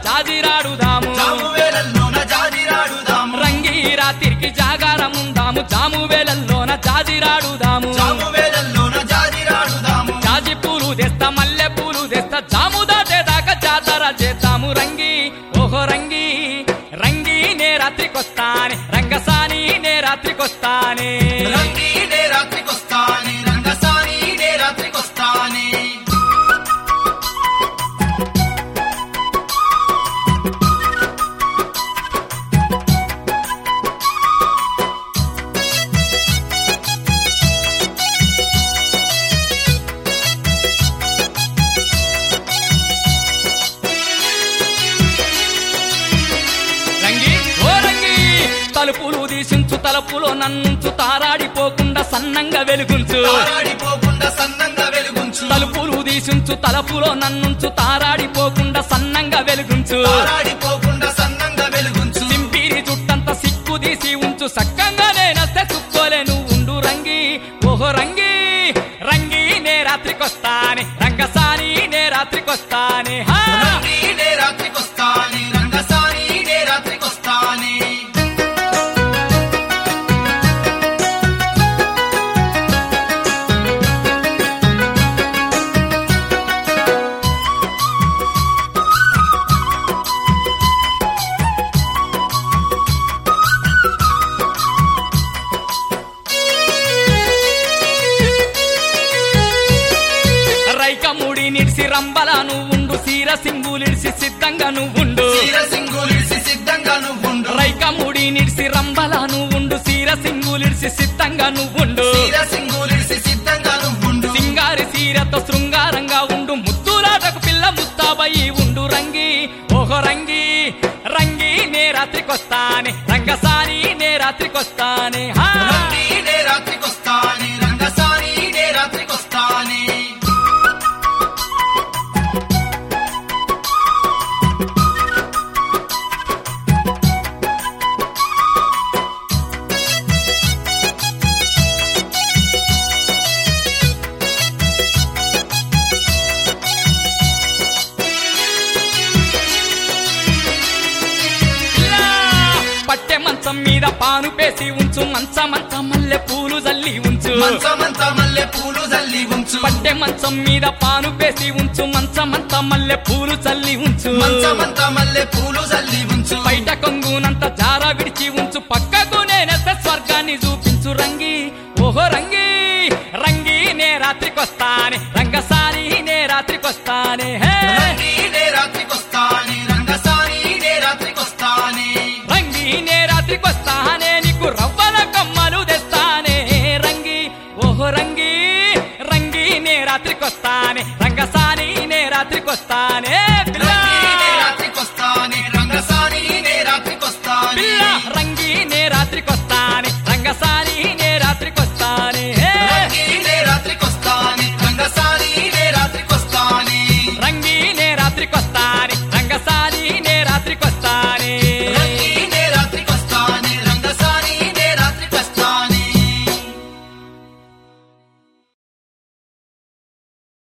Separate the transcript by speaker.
Speaker 1: జాజిరాడుదాము
Speaker 2: జాము వేళల్లోన జాజిరాడుదాము
Speaker 1: రంగి రాత్రికి జాగారముందాము జాము వేలల్లోన జాజిరాడుదాము
Speaker 2: జాము వేళల్లోన జాజిరాడుదాము
Speaker 1: జాజి పూలు తెస్తా మల్లె పూలు తెస్తా జాము దాటేదాకా జాతర చేద్దాము రంగి ఓహో రంగి రంగి నే రాత్రికొస్తానే రంగసాని నే రాత్రికొస్తానే
Speaker 2: రంగి నే రాత్రికొస్తానే రంగసాని నే రాత్రికొస్తానే
Speaker 1: రంగి ఓ రంగి తలుపులు తీసించు తలుపులో నన్నుంచు తారాడిపోకుండా సన్నంగా వెలుగుంచు
Speaker 2: తారాడిపోకుండా సన్నంగా వెలుగుంచు
Speaker 1: తలుపులు తీసించు తలుపులో నన్నుంచు తారాడిపోకుండా సన్నంగా వెలుగుంచు
Speaker 2: తారాడిపోకుండా సన్నంగా వెలుగుంచు
Speaker 1: సింపిరి చుట్టంత సిక్కు తీసి ఉంచు సక్కంగా నేనస్తే చుక్కోలేను ఉండు రంగి ఓహో రంగి రంగి నే రాత్రికొస్తానే రంగసాని నే రాత్రికొస్తానే హా
Speaker 2: రంగి నే రాత్రికొస్తానే రంగసాని నే రాత్రికొస్తానే
Speaker 1: రైక ముడి నిడిసి రంబల నువ్వుండు సీర సింగులిడిసి సిద్ధంగా నువ్వుండు
Speaker 2: చీర సింగులిసి సిద్ధంగా నువ్వుండు
Speaker 1: రైక ముడి నిడిసి రంబల నువ్వుండు సీర సింగులిడిసి సిద్ధంగా నువ్వుండు
Speaker 2: చీర సింగులిసి సిద్ధంగా నువ్వుండు
Speaker 1: సింగారి సీరతో శృంగారంగా ఉండు ముద్దులాటకు పిల్ల ముస్తాబయి ఉండు రంగి ఓహో రంగి రంగి నే రాత్రికొస్తానే రంగసాని నే రాత్రికొస్తానే హా
Speaker 2: రంగి నే రాత్రికొస్తానే రంగసాని నే రాత్రికొస్తానే
Speaker 1: ఇలా పట్టె మంచం మీద పాను పేసి ఉంచు మంచ మంచ మల్లె పూలు జల్లి ఉంచు
Speaker 2: మంచమంత మల్లె పూలు జల్లి ఉంచు
Speaker 1: పట్టె మంచం మీద పాను పేసి ఉంచు మంచ మంచ మల్లె పూలు చల్లి ఉంచు
Speaker 2: మంచమంత మల్లె పూలు జల్లి ఉంచు
Speaker 1: బయట కొంగునంత జారా విడిచి ఉంచు పక్కకు నేనెత్తే స్వర్గాన్ని చూపించు రంగి ఓహో రంగి రంగి నే రాత్రికొస్తానే రంగసాని నే రాత్రికొస్తానే హే
Speaker 2: రంగి నే రాత్రికొస్తానే రంగసాని నే రాత్రికొస్తానే
Speaker 1: రంగి నే రాత్రికొస్తానే నీకు రవ్వల కమ్మలు తెస్తానే రంగి ఓహో రంగి రంగి నే రాత్రికొస్తానే రంగసాని నే రాత్రికొస్తానే